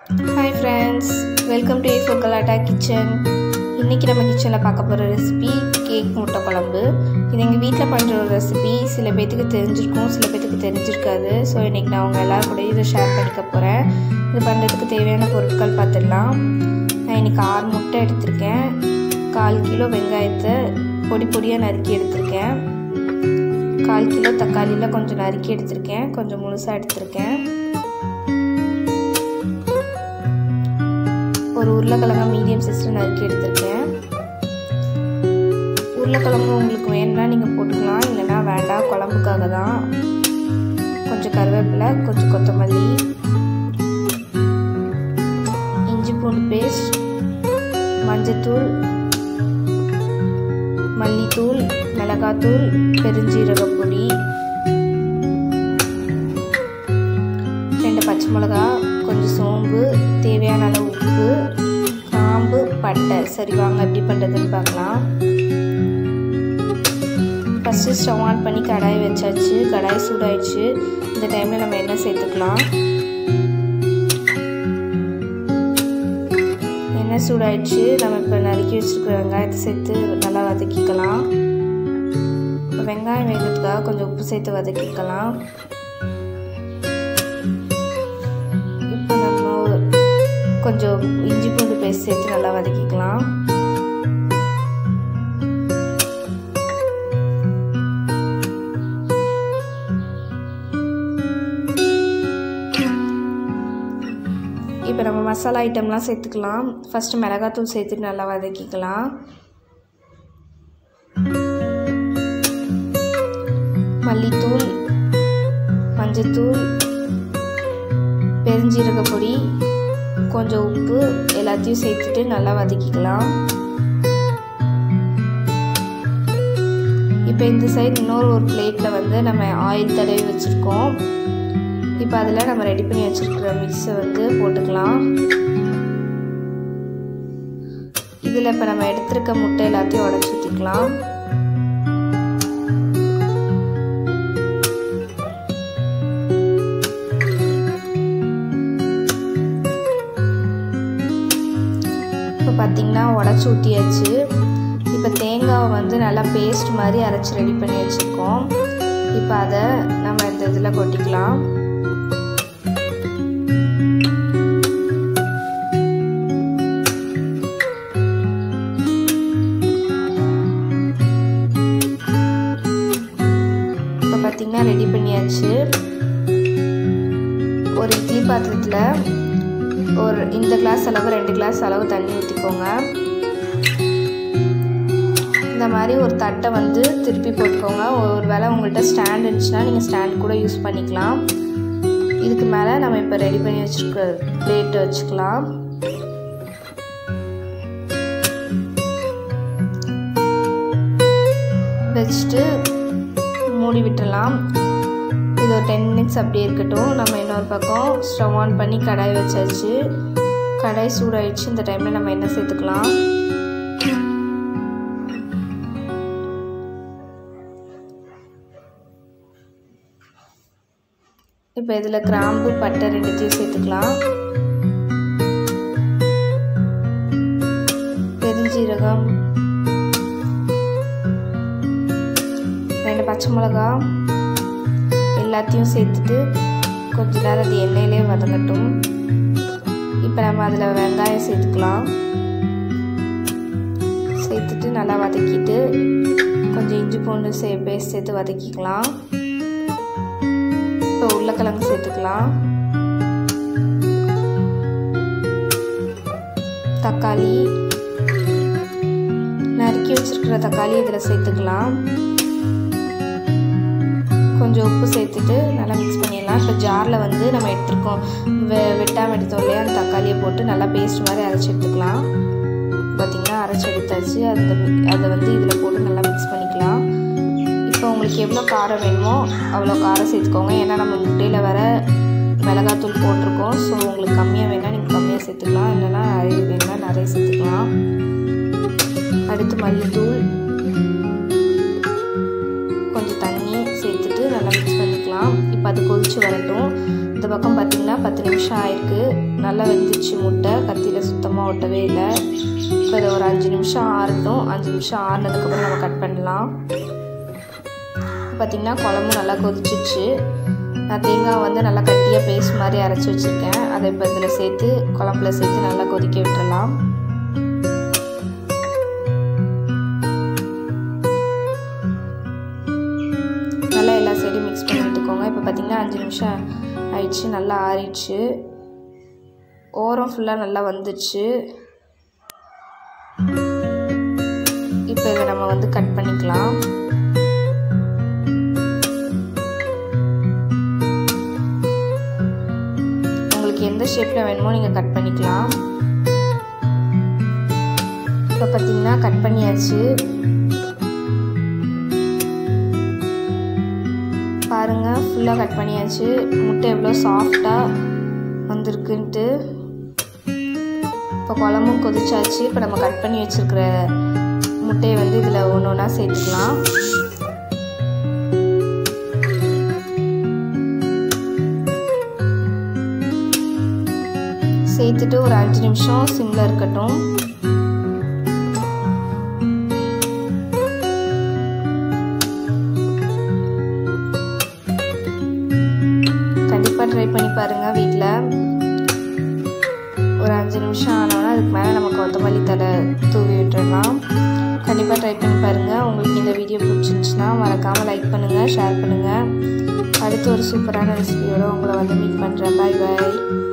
hi friends welcome to four Galatta kitchen இன்றைக்கி நம்ம கிச்சனில் பார்க்க போகிற ரெசிபி கேக் முட்டை குழம்பு இது எங்கள் வீட்டில் பண்ணுற ஒரு ரெசிபி சில பேர்த்துக்கு தெரிஞ்சிருக்கும் சில பேர்த்துக்கு தெரிஞ்சிருக்காது ஸோ இன்றைக்கி நான் உங்கள் எல்லோரும் கூட இதை ஷேர் பண்ணிக்க போகிறேன் இது பண்ணுறதுக்கு தேவையான பொருட்கள் பார்த்துடலாம் நான் இன்றைக்கி ஆறு முட்டை எடுத்திருக்கேன் கால் கிலோ வெங்காயத்தை பொடி பொடியாக நறுக்கி எடுத்திருக்கேன் கால் கிலோ தக்காளியில் கொஞ்சம் நறுக்கி எடுத்திருக்கேன் கொஞ்சம் முழுசாக எடுத்திருக்கேன் ஒரு உருளைக்கிழங்கு மீடியம் சைஸில் நறுக்கி எடுத்திருக்கேன் உருளைக்கிழங்கு உங்களுக்கு வேணும்னா நீங்கள் போட்டுக்கலாம் இல்லைனா வேண்டாம் குழம்புக்காக தான் கொஞ்சம் கருவேப்பிலை கொஞ்சம் கொத்தமல்லி இஞ்சி பூண்டு பேஸ்ட் மஞ்சத்தூள் மல்லித்தூள் மிளகாத்தூள் பெருஞ்சீரக பொடி ரெண்டு பச்சை மிளகா கொஞ்சம் சோம்பு தேவையான அளவு உப்பு காம்பு பட்டை சரி வாங்க எப்படி பண்ணுறதுன்னு பார்க்கலாம் ஃபஸ்ட்டு ஸ்டவ் ஆன் பண்ணி கடாய் வச்சாச்சு கடாய் சூடாயிடுச்சு இந்த டைமில் நம்ம எண்ணெய் சேர்த்துக்கலாம் எண்ணெய் சூடாயிடுச்சு நம்ம இப்போ நறுக்கி வச்சுருக்கிற வெங்காயத்தை சேர்த்து நல்லா வதக்கிக்கலாம் இப்போ வெங்காயம் வேகிறதுக்காக கொஞ்சம் உப்பு சேர்த்து வதக்கிக்கலாம் இப்போ நம்ம கொஞ்சம் இஞ்சி பூண்டு பேஸ்ட் சேர்த்து நல்லா வதக்கிக்கலாம் இப்போ நம்ம மசாலா ஐட்டம்லாம் சேர்த்துக்கலாம் ஃபஸ்ட்டு மிளகாத்தூள் சேர்த்துட்டு நல்லா வதக்கிக்கலாம் மல்லித்தூள் மஞ்சத்தூள் பெருஞ்சீரக பொடி கொஞ்சம் உப்பு எல்லாத்தையும் சேர்த்துட்டு நல்லா வதக்கிக்கலாம் இப்போ இந்த சைடு இன்னொரு ஒரு பிளேட்டில் வந்து நம்ம ஆயில் தடவி வச்சுருக்கோம் இப்போ அதில் நம்ம ரெடி பண்ணி வச்சுருக்கிற மிக்ஸை வந்து போட்டுக்கலாம் இதில் இப்போ நம்ம எடுத்துருக்க முட்டை எல்லாத்தையும் உடச்சி ஊற்றிக்கலாம் இப்போ பார்த்திங்கன்னா உடச்சி ஊற்றியாச்சு இப்போ தேங்காவை வந்து நல்லா பேஸ்ட் மாதிரி அரைச்சி ரெடி பண்ணி வச்சுருக்கோம் இப்போ அதை நம்ம இந்த இதில் கொட்டிக்கலாம் இப்போ பார்த்திங்கன்னா ரெடி பண்ணியாச்சு ஒரு இட்லி பாத்திரத்தில் ஒரு இந்த கிளாஸ் அளவு ரெண்டு கிளாஸ் அளவு தண்ணி ஊற்றிக்கோங்க இந்த மாதிரி ஒரு தட்டை வந்து திருப்பி போட்டுக்கோங்க ஒரு வேளை உங்கள்கிட்ட ஸ்டாண்ட் இருந்துச்சுன்னா நீங்கள் ஸ்டாண்ட் கூட யூஸ் பண்ணிக்கலாம் இதுக்கு மேலே நம்ம இப்போ ரெடி பண்ணி வச்சுருக்க பிளேட்டு வச்சுக்கலாம் வச்சுட்டு மூடி விட்டுடலாம் இது ஒரு டென் மினிட்ஸ் அப்படியே இருக்கட்டும் நம்ம இன்னொரு பக்கம் ஸ்டவ் ஆன் பண்ணி கடாய் வச்சாச்சு கடாய் சூடாயிடுச்சு இந்த டைமில் நம்ம எண்ணெய் சேர்த்துக்கலாம் இப்போ இதில் கிராம்பு பட்டை ரெண்டுத்தையும் சேர்த்துக்கலாம் பெருஞ்சீரகம் ரெண்டு பச்சை மிளகா எல்லாத்தையும் சேர்த்துட்டு கொஞ்ச நேரம் அது எண்ணெயிலே வதங்கட்டும் இப்போ நம்ம அதில் வெங்காயம் சேர்த்துக்கலாம் சேர்த்துட்டு நல்லா வதக்கிட்டு கொஞ்சம் இஞ்சி பூண்டு சே பேஸ்ட் சேர்த்து வதக்கிக்கலாம் இப்போ உருளைக்கிழங்கு சேர்த்துக்கலாம் தக்காளி நறுக்கி வச்சுருக்கிற தக்காளி இதில் சேர்த்துக்கலாம் கொஞ்சம் உப்பு சேர்த்துட்டு நல்லா மிக்ஸ் பண்ணிடலாம் இப்போ ஜாரில் வந்து நம்ம எடுத்துருக்கோம் வெ வெட்டாமல் எடுத்தோம் இல்லையா அந்த தக்காளியை போட்டு நல்லா பேஸ்ட் மாதிரி அரைச்சி எடுத்துக்கலாம் பார்த்திங்கன்னா அரைச்சி எடுத்தாச்சு அந்த அதை வந்து இதில் போட்டு நல்லா மிக்ஸ் பண்ணிக்கலாம் இப்போ உங்களுக்கு எவ்வளோ காரம் வேணுமோ அவ்வளோ காரம் சேர்த்துக்கோங்க ஏன்னா நம்ம முட்டையில் வர மிளகாத்தூள் போட்டிருக்கோம் ஸோ உங்களுக்கு கம்மியாக வேணால் நீங்கள் கம்மியாக சேர்த்துக்கலாம் இல்லைன்னா நிறைய வேணுன்னா நிறைய சேர்த்துக்கலாம் அடுத்து மல்லித்தூள் கொஞ்சம் தண்ணி சேர்த்துட்டு நல்லா மிக்ஸ் பண்ணிக்கலாம் இப்போ அது கொதிச்சு வரட்டும் இந்த பக்கம் பார்த்திங்கன்னா பத்து நிமிஷம் ஆயிருக்கு நல்லா வெந்துச்சு முட்டை கத்தியில் சுத்தமாக ஒட்டவே இல்லை இப்போ இதை ஒரு அஞ்சு நிமிஷம் ஆறட்டும் அஞ்சு நிமிஷம் ஆறுனதுக்கப்புறம் நம்ம கட் பண்ணலாம் பார்த்திங்கன்னா குழம்பு நல்லா கொதிச்சிச்சு நான் தேங்காய் வந்து நல்லா கட்டியாக பேஸ்ட் மாதிரி அரைச்சி வச்சுருக்கேன் அதை இப்போ இதில் சேர்த்து குழம்புல சேர்த்து நல்லா கொதிக்க விட்டுறலாம் நல்லா எல்லா சைடும் மிக்ஸ் பண்ணி விட்டுக்கோங்க இப்போ பார்த்திங்கன்னா அஞ்சு நிமிஷம் ஆயிடுச்சு நல்லா ஆறிடுச்சு ஓரம் ஃபுல்லாக நல்லா வந்துச்சு இப்போ இதை நம்ம வந்து கட் பண்ணிக்கலாம் உங்களுக்கு எந்த ஷேப்பில் வேணுமோ நீங்கள் கட் பண்ணிக்கலாம் இப்போ பார்த்தீங்கன்னா கட் பண்ணியாச்சு பாருங்கள் ஃபுல்லாக கட் பண்ணியாச்சு முட்டை எவ்வளோ சாஃப்டாக வந்திருக்குன்ட்டு இப்போ குழம்பும் கொதிச்சாச்சு இப்போ நம்ம கட் பண்ணி வச்சுருக்கிற முட்டையை வந்து இதில் ஒன்று ஒன்றா சேர்த்துக்கலாம் சேர்த்துட்டு ஒரு அஞ்சு நிமிஷம் சிம்மில் இருக்கட்டும் கண்டிப்பாக ட்ரை பண்ணி பாருங்கள் வீட்டில் ஒரு அஞ்சு நிமிஷம் ஆனோன்னா அதுக்கு மேலே நம்ம கொத்தமல்லி தலை தூவி விட்டுறலாம் கண்டிப்பாக ட்ரை பண்ணி பாருங்கள் உங்களுக்கு இந்த வீடியோ பிடிச்சிருந்துச்சுன்னா மறக்காமல் லைக் பண்ணுங்கள் ஷேர் பண்ணுங்கள் அடுத்து ஒரு சூப்பரான ரெசிபியோடு உங்களை வந்து மீட் பண்ணுறேன் பாய் பாய்